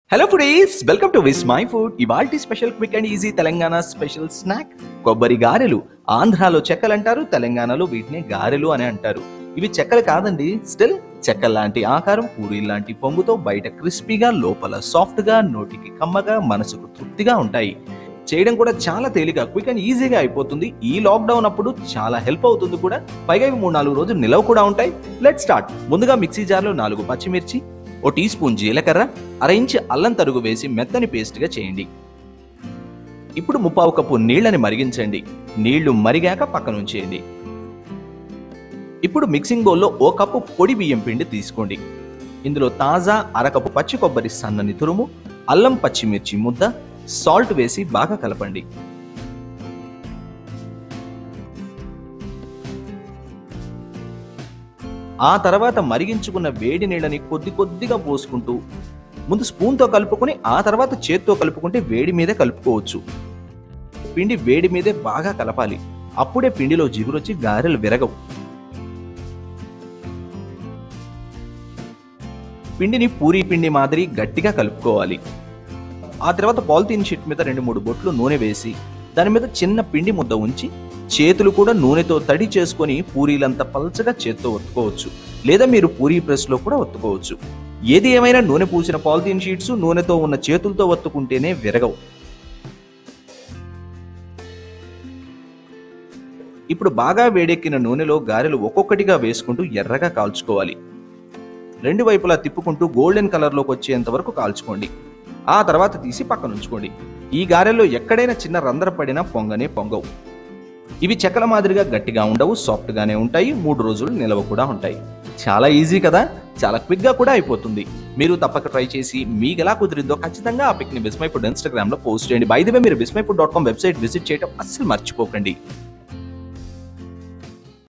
hello foodies welcome to Vismai food ఇవాల్టి special quick and easy Telangana special snack కొబ్బరి గారెలు ఆంధ్రాలో చెక్కలు అంటారు తెలంగాణలో వీటిని గారెలు అని అంటారు ఇవి చెక్కలు కాదండి స్టిల్ చెక్కల లాంటి ఆకారం పూరి లాంటి పొంగుతో బయట క్రిస్పీగా లోపల సాఫ్ట్ గా నోటికి కమ్మగా మనసుకు తృప్తిగా ఉంటాయి చేయడం కూడా చాలా తేలిక క్విక్ అండ్ ఈజీగా అయిపోతుంది ఈ లాక్డౌన్ అప్పుడు చాలా హెల్ప్ అవుతుంది కూడా పైగా ఇవి మూడు నాలుగు రోజులు నిలవ కూడా ఉంటాయి లెట్ స్టార్ట్ ముందుగా మిక్సీ జార్లో నాలుగు పచ్చిమిర్చి ఓ టీ స్పూన్ జీలకర్ర అర ఇంచు అల్లం తరుగు వేసి మెత్తని పేస్ట్గా చేయండి ఇప్పుడు ముప్పావు కప్పు నీళ్ళని మరిగించండి నీళ్లు మరిగాక పక్కన ఉంచేయండి ఇప్పుడు మిక్సింగ్ బౌల్లో ఓ కప్పు పొడి బియ్యం పిండి తీసుకోండి ఇందులో తాజా అరకప్పు పచ్చి కొబ్బరి సన్నని తురుము అల్లం పచ్చిమిర్చి ముద్ద సాల్ట్ వేసి బాగా కలపండి ఆ తర్వాత మరిగించుకున్న వేడి నీళ్ళని కొద్ది కొద్దిగా పోసుకుంటూ ముందు స్పూన్తో కలుపుకొని ఆ తర్వాత చేత్తో కలుపుకుంటే వేడి మీదే కలుపుకోవచ్చు పిండి వేడి మీదే బాగా కలపాలి అప్పుడే పిండిలో జిగురొచ్చి గారెలు విరగవు పిండిని పూరీ పిండి మాదిరి గట్టిగా కలుపుకోవాలి ఆ తర్వాత పాలిథీన్ షీట్ మీద రెండు మూడు బొట్లు నూనె వేసి దాని మీద చిన్న పిండి ముద్ద ఉంచి చేతులు కూడా నూనెతో తడి చేసుకొని పూరీలంతా పల్చగా చేత్తో ఒత్తుకోవచ్చు లేదా మీరు పూరీ ప్రెస్లో కూడా ఒత్తుకోవచ్చు ఏది ఏమైనా నూనె పూసిన పాలిథీన్ షీట్స్ నూనెతో ఉన్న చేతులతో ఒత్తుకుంటేనే విరగవు ఇప్పుడు బాగా వేడెక్కిన నూనెలో గారెలు ఒక్కొక్కటిగా వేసుకుంటూ ఎర్రగా కాల్చుకోవాలి రెండు వైపులా తిప్పుకుంటూ గోల్డెన్ కలర్లోకి వచ్చేంత వరకు కాల్చుకోండి ఆ తర్వాత తీసి పక్కన ఉంచుకోండి ఈ గారెల్లో ఎక్కడైనా చిన్న రంధ్ర పడినా పొంగనే పొంగవు ఇవి చెక్కల మాదిరిగా గట్టిగా ఉండవు సాఫ్ట్గానే ఉంటాయి మూడు రోజులు నిలవ కూడా ఉంటాయి చాలా ఈజీ కదా చాలా క్విక్గా కూడా అయిపోతుంది మీరు తప్పక ట్రై చేసి మీకు ఎలా కుదిరిందో ఖచ్చితంగా ఆ పిక్ని విస్మై ఫుడ్ ఇన్స్టాగ్రామ్లో పోస్ట్ చేయండి బై ది వే మీరు Vismai food dot com website visit చేయడం అస్సలు మర్చిపోకండి